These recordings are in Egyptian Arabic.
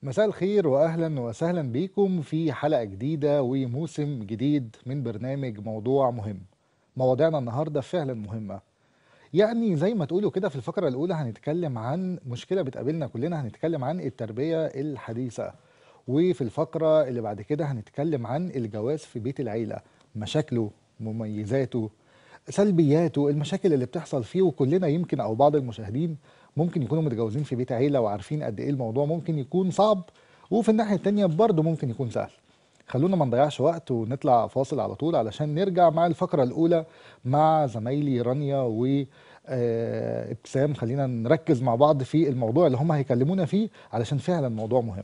مساء الخير واهلا وسهلا بيكم في حلقه جديده وموسم جديد من برنامج موضوع مهم. مواضيعنا النهارده فعلا مهمه. يعني زي ما تقولوا كده في الفقره الاولى هنتكلم عن مشكله بتقابلنا كلنا هنتكلم عن التربيه الحديثه. وفي الفقره اللي بعد كده هنتكلم عن الجواز في بيت العيله، مشاكله، مميزاته، سلبياته، المشاكل اللي بتحصل فيه وكلنا يمكن او بعض المشاهدين ممكن يكونوا متجوزين في بيت عيله وعارفين قد ايه الموضوع ممكن يكون صعب وفي الناحيه التانيه برضه ممكن يكون سهل. خلونا ما نضيعش وقت ونطلع فاصل على طول علشان نرجع مع الفقره الاولى مع زمايلي رانيا و آه، ابتسام خلينا نركز مع بعض في الموضوع اللي هم هيكلمونا فيه علشان فعلا موضوع مهم.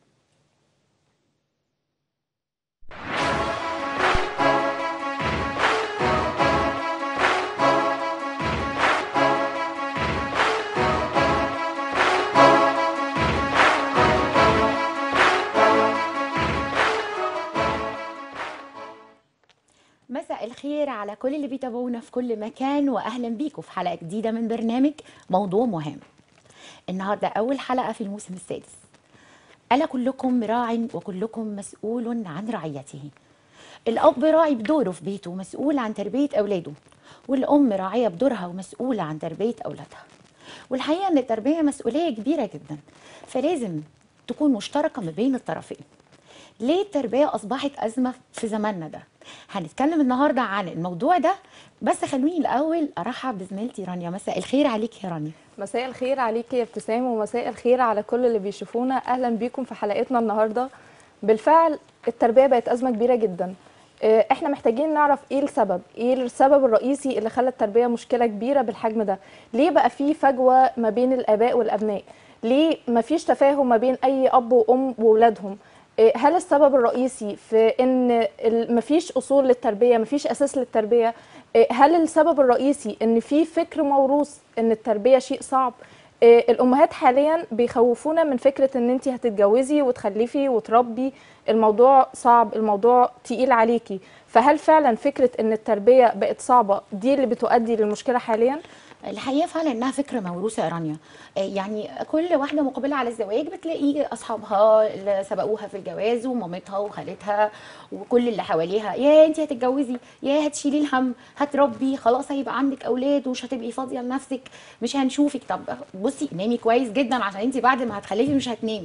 مساء الخير على كل اللي بيتابعونا في كل مكان واهلا بيكم في حلقه جديده من برنامج موضوع مهم. النهارده اول حلقه في الموسم السادس. الا كلكم راع وكلكم مسؤول عن رعيته. الاب راعي بدوره في بيته ومسؤول عن تربيه اولاده. والام راعيه بدورها ومسؤوله عن تربيه اولادها. والحقيقه ان التربيه مسؤوليه كبيره جدا فلازم تكون مشتركه ما بين الطرفين. ليه التربية أصبحت أزمة في زماننا ده؟ هنتكلم النهاردة عن الموضوع ده بس خلوني الأول أرحب بزميلتي رانيا مساء الخير عليك يا رانيا مساء الخير عليكي يا ابتسام ومساء الخير على كل اللي بيشوفونا اهلا بيكم في حلقتنا النهارده بالفعل التربيه بقت ازمه كبيره جدا آه، احنا محتاجين نعرف ايه السبب ايه السبب الرئيسي اللي خلى التربيه مشكله كبيره بالحجم ده ليه بقى في فجوه ما بين الاباء والابناء ليه ما فيش تفاهم ما بين اي اب وام واولادهم آه، هل السبب الرئيسي في ان ال- مفيش اصول للتربيه مفيش اساس للتربيه آه، هل السبب الرئيسي ان في فكر موروث ان التربيه شيء صعب آه، الامهات حاليا بيخوفونا من فكره ان انت هتتجوزي وتخلفي وتربي الموضوع صعب الموضوع تقيل عليكي فهل فعلا فكره ان التربيه بقت صعبه دي اللي بتؤدي للمشكله حاليا الحقيقة فعلا إنها فكرة موروثة يا رانيا آه، يعني كل واحدة مقبلة على الزواج بتلاقي أصحابها اللي سبقوها في الجواز ومامتها وخالتها وكل اللي حواليها يا أنت هتتجوزي يا هتشيلي الهم هتربي خلاص هيبقى عندك أولاد ومش هتبقي فاضية لنفسك مش هنشوفك طب بصي نامي كويس جدا عشان أنت بعد ما هتخلفي مش هتنامي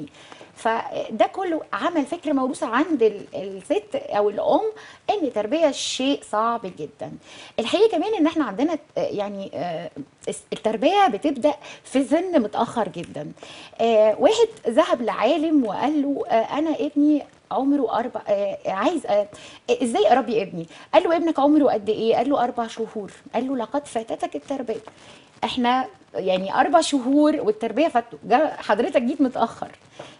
فده كله عمل فكره موروثه عند ال- الست او الام ان التربيه شيء صعب جدا الحقيقه كمان ان احنا عندنا آه، يعني آه، التربيه بتبدا في سن متاخر جدا آه، واحد ذهب لعالم وقال له آه، انا ابني عمره أربع آه عايز آه ازاي اربي ابني؟ قال له ابنك عمره قد ايه؟ قال له اربع شهور، قال له لقد فاتتك التربيه. احنا يعني اربع شهور والتربيه فاتوا، جا- حضرتك جيت متاخر.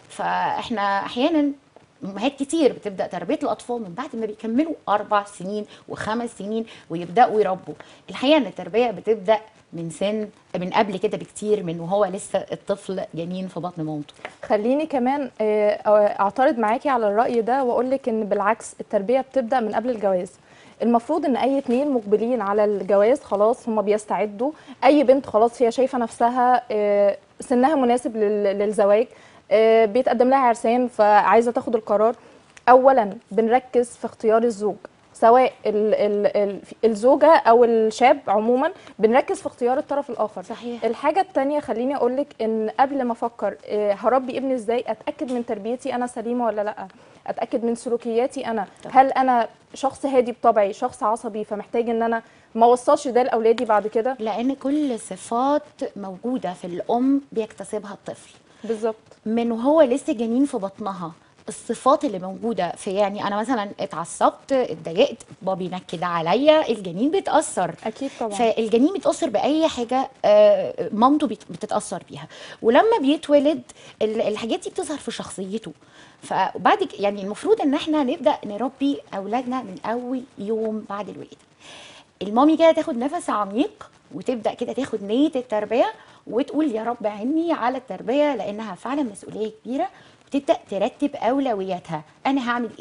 فاحنا احيانا امهات كتير بتبدا تربيه الاطفال من بعد ما بيكملوا اربع سنين وخمس سنين ويبداوا يربوا الحقيقه ان التربيه بتبدا من سن من قبل كده بكتير من وهو لسه الطفل جنين في بطن مامته خليني كمان آه، اعترض معاكي على الرأي ده واقول لك ان بالعكس التربية بتبدأ من قبل الجواز المفروض ان اي اتنين مقبلين على الجواز خلاص هما بيستعدوا اي بنت خلاص هي شايفة نفسها آه، سنها مناسب لل- للزواج آه، بيتقدم لها عرسان فعايزة تاخد القرار اولا بنركز في اختيار الزوج سواء ال ال ال الزوجة او الشاب عموما بنركز في اختيار الطرف الاخر صحيح. الحاجة التانية خليني أقولك إن قبل ما أفكر آه، هربي ابني إزاي أتأكد من تربيتي أنا سليمة ولا لأ أتأكد من سلوكياتي أنا طبعا. هل أنا شخص هادي بطبعي شخص عصبي فمحتاج إن أنا ما وصلش ده لأولادي بعد كده لان كل صفات موجوده في الام بيكتسبها الطفل بالظبط من وهو لسه جنين في بطنها الصفات اللي موجوده في يعني انا مثلا اتعصبت اتضايقت بابي نكد عليا الجنين بيتاثر أكيد طبعا فالجنين بيتاثر باي حاجه آه، مامته بت- بتتاثر بيها ولما بيتولد ال- الحاجات دي بتظهر في شخصيته فبعد ك- يعني المفروض ان احنا نبدا نربي اولادنا من اول يوم بعد الولاده المامي كده تاخد نفس عميق وتبدا كده تاخد نيه التربيه وتقول يا رب عيني على التربيه لانها فعلا مسؤوليه كبيره وتبدا ترتب اولوياتها انا هعمل ايه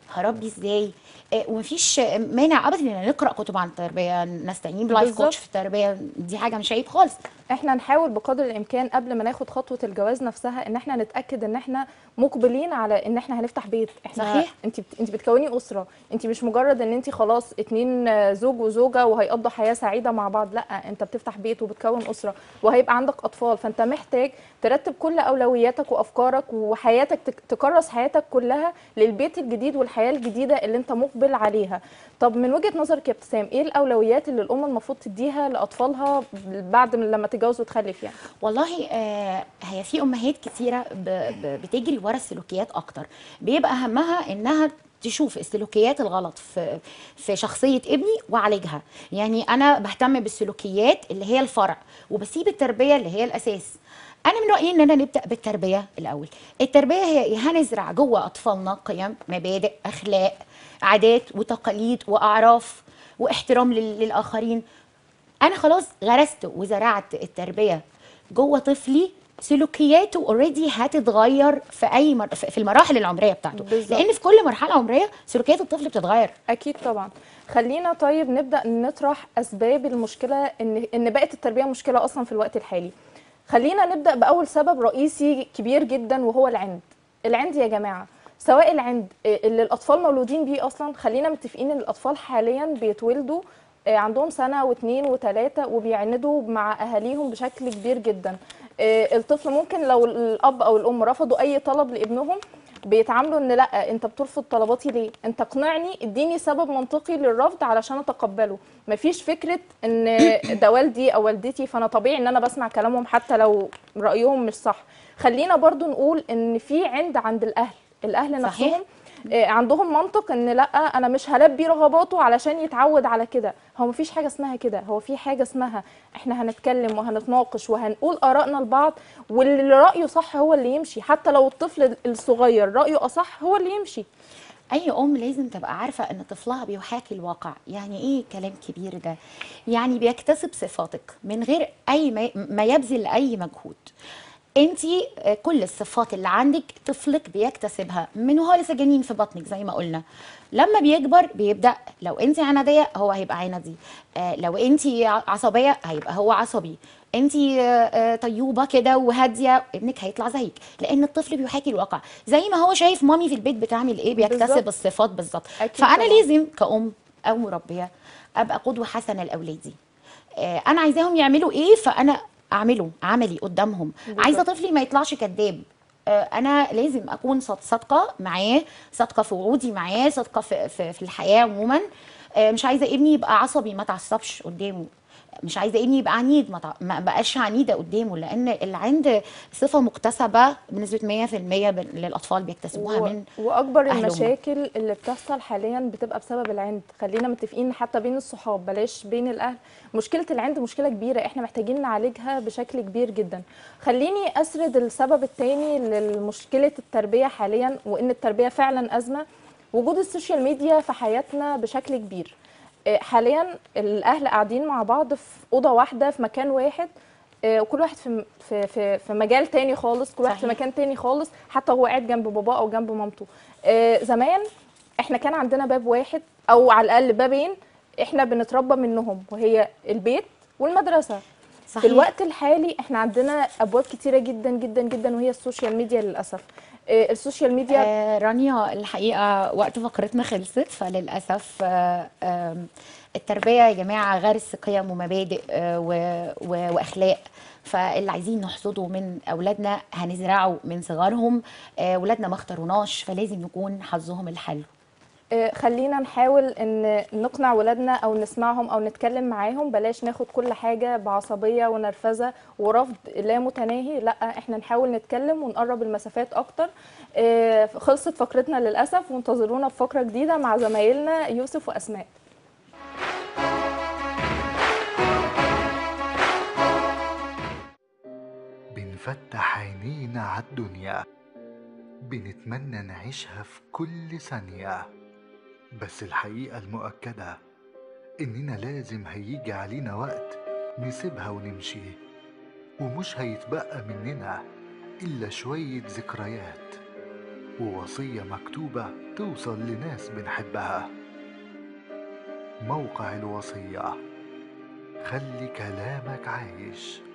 هربي ازاي آه، ومفيش مانع ابدا ان نقرا كتب عن التربيه نستعين بلايف بالظبط. كوتش في التربيه دي حاجه مش عيب خالص احنا نحاول بقدر الامكان قبل ما ناخد خطوه الجواز نفسها ان احنا نتاكد ان احنا مقبلين على ان احنا هنفتح بيت احنا صحيح. انت بت... انت بتكوني اسره انت مش مجرد ان انت خلاص اتنين آه، زوج وزوجه وهيقضوا حياه سعيده مع بعض لا انت بتفتح بيت وبتكون اسره وهيبقى عندك اطفال فانت محتاج ترتب كل اولوياتك وافكارك وحياتك تك- تكرس حياتك كلها للبيت الجديد والحياه الجديده اللي انت مقبل عليها طب من وجهه نظرك يا ابتسام ايه الاولويات اللي الام المفروض تديها لاطفالها بعد من لما تتجوز وتخلف يعني والله آه هي في امهات كتيره ب ب بتجري ورا السلوكيات اكتر بيبقى همها انها تشوف السلوكيات الغلط في في شخصيه ابني واعالجها يعني انا بهتم بالسلوكيات اللي هي الفرع وبسيب التربيه اللي هي الاساس انا من رايي اننا نبدا بالتربيه الاول التربيه هي هنزرع جوه اطفالنا قيم مبادئ اخلاق عادات وتقاليد واعراف واحترام لل- للاخرين انا خلاص غرست وزرعت التربيه جوه طفلي سلوكياته اوريدي هتتغير في اي مر... في في المراحل العمريه بتاعته بالظبط. لان في كل مرحله عمريه سلوكيات الطفل بتتغير اكيد طبعا خلينا طيب نبدا نطرح اسباب المشكله ان ان بقت التربيه مشكله اصلا في الوقت الحالي خلينا نبدا باول سبب رئيسي كبير جدا وهو العند العند يا جماعه سواء العند اللي الاطفال مولودين بيه اصلا خلينا متفقين ان الاطفال حاليا بيتولدوا آه، عندهم سنه واثنين وثلاثه وبيعندوا مع اهاليهم بشكل كبير جدا آه، الطفل ممكن لو الاب او الام رفضوا اي طلب لابنهم بيتعاملوا ان لا انت بترفض طلباتي ليه انت اقنعني اديني سبب منطقي للرفض علشان اتقبله مفيش فكره ان ده والدي او والدتي فانا طبيعي ان انا بسمع كلامهم حتى لو رايهم مش صح خلينا برضو نقول ان في عند عند الاهل الاهل صحيح. نفسهم آه، عندهم منطق ان لا انا مش هلبي رغباته علشان يتعود على كده هو مفيش حاجه اسمها كده هو في حاجه اسمها احنا هنتكلم وهنتناقش وهنقول ارائنا لبعض واللي رايه صح هو اللي يمشي حتى لو الطفل الصغير رايه اصح هو اللي يمشي اي ام لازم تبقى عارفه ان طفلها بيحاكي الواقع يعني ايه كلام كبير ده يعني بيكتسب صفاتك من غير اي ما, ما يبذل اي مجهود انت كل الصفات اللي عندك طفلك بيكتسبها من وهو لسه جنين في بطنك زي ما قلنا لما بيكبر بيبدا لو انت عناديه هو هيبقى عنادي آه لو انت عصبيه هيبقى هو عصبي انت طيوبه كده وهاديه ابنك هيطلع زيك لان الطفل بيحاكي الواقع زي ما هو شايف مامي في البيت بتعمل ايه بيكتسب بالظبط. الصفات بالظبط أكيد فانا طبعاً. لازم كأم او مربيه ابقى قدوه حسنه لاولادي آه، انا عايزاهم يعملوا ايه فانا اعمله عملي قدامهم بالظبط. عايزه طفلي ما يطلعش كذاب آه، انا لازم اكون صاد- صادقه معاه صادقه في وعودي معاه صادقه في, في, في الحياه عموما آه، مش عايزه ابني يبقى عصبي ما تعصبش قدامه مش عايزه ابني يبقى عنيد ما, تع... ما بقاش عنيده قدامه لان العند صفه مكتسبه بنسبه 100% بن- للاطفال بيكتسبوها و- من واكبر أهلهم. المشاكل اللي بتحصل حاليا بتبقى بسبب العند خلينا متفقين حتى بين الصحاب بلاش بين الاهل مشكله العند مشكله كبيره احنا محتاجين نعالجها بشكل كبير جدا خليني اسرد السبب الثاني لمشكله التربيه حاليا وان التربيه فعلا ازمه وجود السوشيال ميديا في حياتنا بشكل كبير آه، حاليا الاهل قاعدين مع بعض في اوضه واحده في مكان واحد آه، وكل واحد في في في, في مجال تاني خالص كل واحد في صحيح. مكان تاني خالص حتى هو قاعد جنب باباه او جنب مامته آه، زمان احنا كان عندنا باب واحد او على الاقل بابين احنا بنتربى منهم وهي البيت والمدرسه صحيح في الوقت الحالي احنا عندنا ابواب كتيره جدا جدا جدا وهي السوشيال ميديا للاسف آه، السوشيال ميديا آه رانيا الحقيقة وقت فقرتنا خلصت فللأسف آه آم، التربية يا جماعة غرس قيم ومبادئ آه و- و- وأخلاق فاللي عايزين نحصده من أولادنا هنزرعه من صغارهم آه ولادنا ما اختاروناش فلازم يكون حظهم الحلو آه، خلينا نحاول ان نقنع ولادنا او نسمعهم او نتكلم معاهم بلاش ناخد كل حاجه بعصبيه ونرفزه ورفض لا متناهي لا احنا نحاول نتكلم ونقرب المسافات اكتر آه، خلصت فقرتنا للاسف وانتظرونا في فقره جديده مع زمايلنا يوسف واسماء بنفتح عينينا عالدنيا بنتمنى نعيشها في كل ثانية بس الحقيقة المؤكدة إننا لازم هيجي علينا وقت نسيبها ونمشي ومش هيتبقى مننا إلا شوية ذكريات ووصية مكتوبة توصل لناس بنحبها موقع الوصية خلي كلامك عايش